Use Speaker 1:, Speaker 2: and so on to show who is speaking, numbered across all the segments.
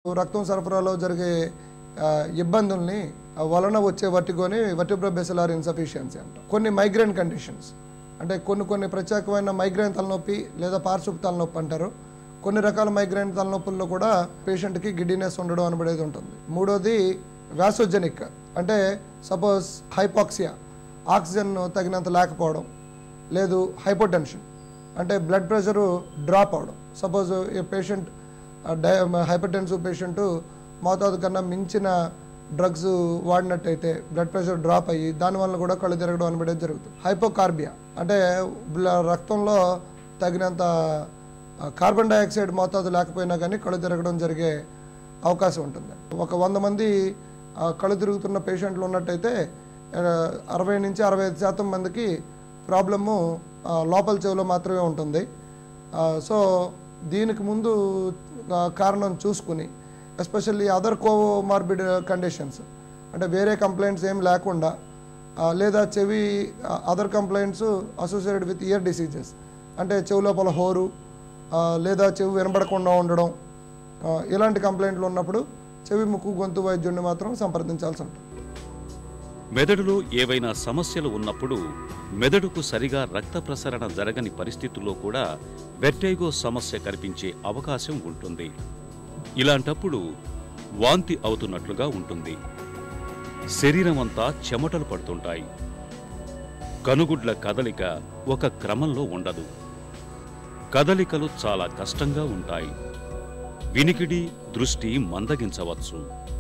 Speaker 1: రక్తం సరఫరాలో జరిగే ఆ, ఇబ్బందుల్ని ఆ, వలన వచ్చే వర్టిగోని వర్టిబ్రోబెసిలార్ ఇన్సఫిషియన్సీ అంటాం కొన్ని మైగ్రేన్ కండిషన్స్ అంటే కొన్ని కొన్ని ప్రత్యేకమైన మైగ్రేన్ తలనొప్పి లేదా పార్శ్వపు తలనొప్పి అంటారు కొన్ని రకాల మైగ్రేన్ తలనొప్పుల్లో కూడా పేషెంట్కి గిడ్డినెస్ ఉండడం అనబడేది ఉంటుంది మూడోది వ్యాసోజెనిక్ అంటే సపోజ్ హైపాక్సియా ఆక్సిజన్ తగినంత లేకపోవడం లేదు హైపోటెన్షన్ అంటే బ్లడ్ ప్రెషరు డ్రాప్ అవడం సపోజ్ ఏ పేషెంట్ డై హైపర్టెన్సివ్ పేషెంట్ మోతాదు కన్నా మించిన డ్రగ్స్ వాడినట్టయితే బ్లడ్ ప్రెషర్ డ్రాప్ అయ్యి దానివల్ల కూడా కళ్ళు తిరగడం అనబడేది జరుగుతుంది హైపోకార్బియా అంటే బ్ల- రక్తంలో తగినంత ఆ, కార్బన్ డైఆక్సైడ్ మోతాదు లేకపోయినా కానీ కళ్ళు తిరగడం జరిగే అవకాశం ఉంటుంది ఒక వంద మంది ఆ, కళ్ళు తిరుగుతున్న పేషెంట్లు ఉన్నట్టయితే ఆ, అరవై నుంచి అరవై ఐదు శాతం మందికి ప్రాబ్లము ఆ, లోపల చెవిలో మాత్రమే ఉంటుంది ఆ, సో దీనికి ముందు ఆ, కారణం చూసుకుని ఎస్పెషల్లీ అదర్ కోమార్బిడ్ కండిషన్స్ అంటే వేరే కంప్లైంట్స్ ఏం లేకుండా ఆ, లేదా చెవి other complaints associated with ear diseases అంటే చెవి లోపల హోరు ఆ, లేదా చెవి వినబడకుండా ఉండడం ఆ, ఇలాంటి కంప్లైంట్లు ఉన్నప్పుడు చెవి ముక్కు గొంతు వైద్యుడిని మాత్రం సంప్రదించాల్సి ఉంటుంది
Speaker 2: మెదడులో ఏవైనా సమస్యలు ఉన్నప్పుడు మెదడుకు సరిగా రక్త ప్రసరణ జరగని పరిస్థితుల్లో కూడా వెర్టైగో సమస్య కనిపించే అవకాశం ఉంటుంది ఇలాంటప్పుడు వాంతి అవుతున్నట్లుగా ఉంటుంది శరీరం అంతా చెమటలు పడుతుంటాయి కనుగుడ్ల కదలిక ఒక క్రమంలో ఉండదు కదలికలు చాలా కష్టంగా ఉంటాయి వినికిడి దృష్టి మందగించవచ్చు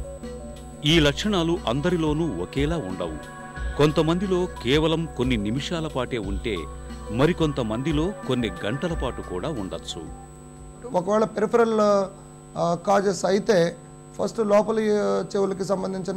Speaker 2: ఈ లక్షణాలు అందరిలోనూ ఒకేలా ఉండవు కొంతమందిలో కేవలం కొన్ని నిమిషాల పాటే ఉంటే మరికొంతమందిలో కొన్ని గంటల పాటు కూడా ఉండొచ్చు
Speaker 1: ఒకవేళ పెరిఫరల్ కాజెస్ అయితే ఫస్ట్ లోపలి ఆ, చెవులకి సంబంధించిన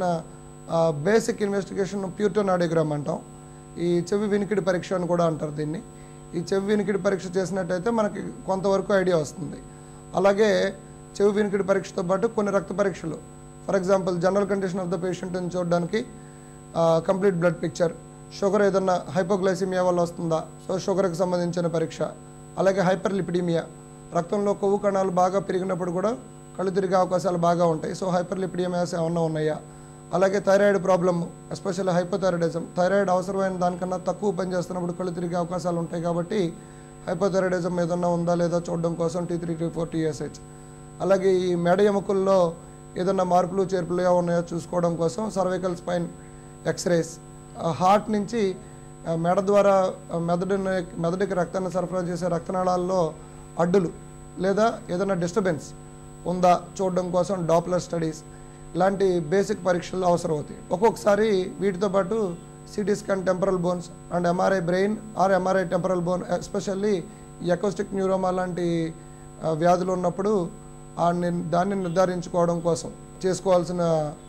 Speaker 1: బేసిక్ ఇన్వెస్టిగేషన్ ప్యూటోన్ ఆడియోగ్రామ్ అంటాం ఈ చెవి వినికిడి పరీక్ష అని కూడా అంటారు దీన్ని ఈ చెవి వినికిడి పరీక్ష చేసినట్టయితే మనకి కొంతవరకు ఐడియా వస్తుంది అలాగే చెవి వినికిడి పరీక్షతో పాటు కొన్ని రక్త పరీక్షలు for example general condition of the పేషెంట్ని చూడడానికి కంప్లీట్ బ్లడ్ పిక్చర్ షుగర్ ఏదన్నా హైపోగ్లైసిమియా వల్ల వస్తుందా సో షుగర్కి సంబంధించిన పరీక్ష అలాగే హైపర్ లిపిడీమియా రక్తంలో కొవ్వు కణాలు బాగా పెరిగినప్పుడు కూడా కళ్ళు తిరిగే అవకాశాలు బాగా ఉంటాయి సో హైపర్ లిపిడీమియాస్ ఏమన్నా ఉన్నాయా అలాగే thyroid problem especially hypothyroidism thyroid అవసరమైన దానికన్నా తక్కువ పనిచేస్తున్నప్పుడు కళ్ళు తిరిగే అవకాశాలు ఉంటాయి కాబట్టి హైపోథైరాయిడిజం ఏదన్నా ఉందా లేదా చూడడం కోసం T three T four TSH అలాగే ఈ మెడ ఎముకల్లో ఏదన్నా మార్పులు చేర్పులుగా ఉన్నాయో చూసుకోవడం కోసం సర్వైకల్ స్పైన్ ఎక్స్రేస్ హార్ట్ నుంచి ఆ, మెడ ద్వారా ఆ, మెదడుని మెదడుకి రక్తాన్ని సరఫరా చేసే రక్తనాళాల్లో అడ్డులు లేదా ఏదైనా డిస్టర్బెన్స్ ఉందా చూడడం కోసం డాప్లర్ స్టడీస్ ఇలాంటి బేసిక్ పరీక్షలు అవసరం అవుతాయి ఒక్కొక్కసారి వీటితో పాటు CT scan temporal bones and MRI brain or MRI temporal bone especially acoustic neuroma లాంటి ఆ, వ్యాధులు ఉన్నప్పుడు ఆ నిర్- దాన్ని నిర్ధారించుకోవడం కోసం చేసుకోవాల్సిన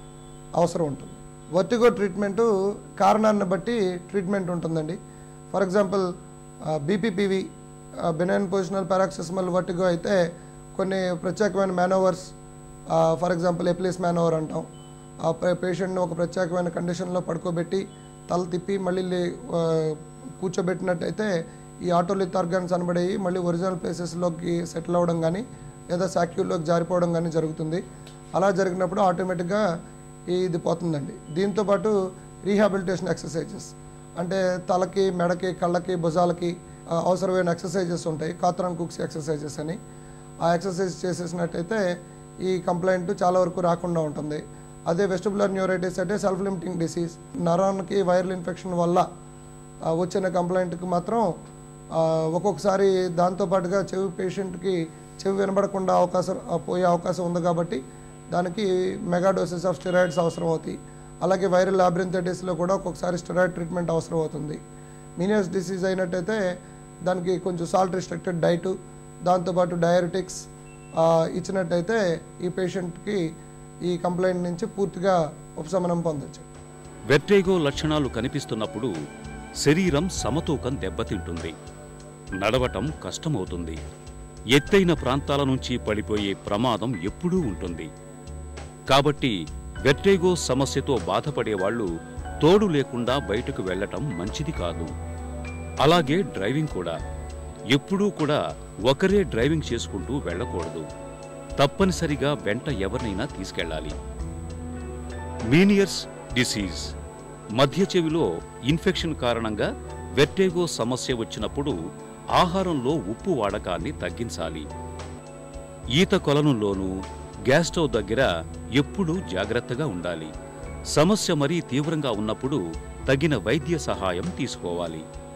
Speaker 1: అవసరం ఉంటుంది వర్టిగో ట్రీట్మెంటు కారణాన్ని బట్టి ట్రీట్మెంట్ ఉంటుందండి for example BPPV benign positional paroxysmal vertigo అయితే కొన్ని ప్రత్యేకమైన మేనోవర్స్ ఫర్ ఎగ్జాంపుల్ ఎప్లీస్ మేనోవర్ అంటాం ఆ పేషెంట్ని ఒక ప్రత్యేకమైన కండిషన్లో పడుకోబెట్టి తల తిప్పి మళ్ళీ లే- ఆ, కూర్చోబెట్టినట్టయితే ఈ ఆటోలిత్ ఆర్గాన్స్ అనబడేవి మళ్ళీ ఒరిజినల్ ప్లేసెస్లోకి సెటిల్ అవ్వడం కానీ లేదా సాక్యూల్లోకి జారిపోవడం కానీ జరుగుతుంది అలా జరిగినప్పుడు ఆటోమేటిక్గా ఇది పోతుందండి దీంతోపాటు రీహాబిలిటేషన్ ఎక్సర్సైజెస్ అంటే తలకి మెడకి కళ్ళకి భుజాలకి ఆ, అవసరమైన ఎక్సర్సైజెస్ ఉంటాయి కాత్రాన్ కుక్స్ ఎక్సర్సైజెస్ అని ఆ ఎక్సర్సైజ్ చేసేసినట్టయితే ఈ కంప్లైంట్ చాలా వరకు రాకుండా ఉంటుంది అదే వెస్టిబులర్ న్యూరైటిస్ అంటే సెల్ఫ్ లిమిటింగ్ డిసీజ్ నరానికి వైరల్ ఇన్ఫెక్షన్ వల్ల ఆ, వచ్చిన కంప్లైంట్కి మాత్రం ఆ, ఒక్కొక్కసారి దాంతోపాటుగా చెవి పేషెంట్కి చెవి వినబడకుండా అవకాశం ఆ, పోయే అవకాశం ఉంది కాబట్టి దానికి మెగా డోసెస్ ఆఫ్ స్టెరాయిడ్స్ అవసరం అవుతాయి అలాగే వైరల్ లాబ్రింథైటిస్లో కూడా ఒక్కొక్కసారి స్టెరాయిడ్ ట్రీట్మెంట్ అవసరం అవుతుంది మీనియస్ డిసీజ్ అయినట్టయితే దానికి కొంచెం సాల్ట్ రిస్ట్రిక్టెడ్ డైటు దాంతోపాటు డయాబెటిక్స్ ఇచ్చినట్టయితే ఈ పేషెంట్కి ఈ కంప్లైంట్ నుంచి పూర్తిగా ఉపశమనం పొందొచ్చు
Speaker 2: వెర్టేగో లక్షణాలు కనిపిస్తున్నప్పుడు శరీరం సమతూకం దెబ్బతింటుంది నడవటం కష్టమవుతుంది ఎత్తైన ప్రాంతాల నుంచి పడిపోయే ప్రమాదం ఎప్పుడూ ఉంటుంది కాబట్టి వెర్టేగో సమస్యతో బాధపడేవాళ్లు తోడు లేకుండా బయటకు వెళ్ళటం మంచిది కాదు అలాగే డ్రైవింగ్ కూడా ఎప్పుడూ కూడా ఒకరే డ్రైవింగ్ చేసుకుంటూ వెళ్ళకూడదు తప్పనిసరిగా వెంట ఎవరినైనా తీసుకెళ్ళాలి మీనియర్స్ డిసీజ్ మధ్య చెవిలో ఇన్ఫెక్షన్ కారణంగా వెర్టేగో సమస్య వచ్చినప్పుడు ఆహారంలో ఉప్పు వాడకాన్ని తగ్గించాలి ఈత కొలనులోనూ గ్యాస్ స్టవ్ దగ్గర ఎప్పుడూ జాగ్రత్తగా ఉండాలి సమస్య మరీ తీవ్రంగా ఉన్నప్పుడు తగిన వైద్య సహాయం తీసుకోవాలి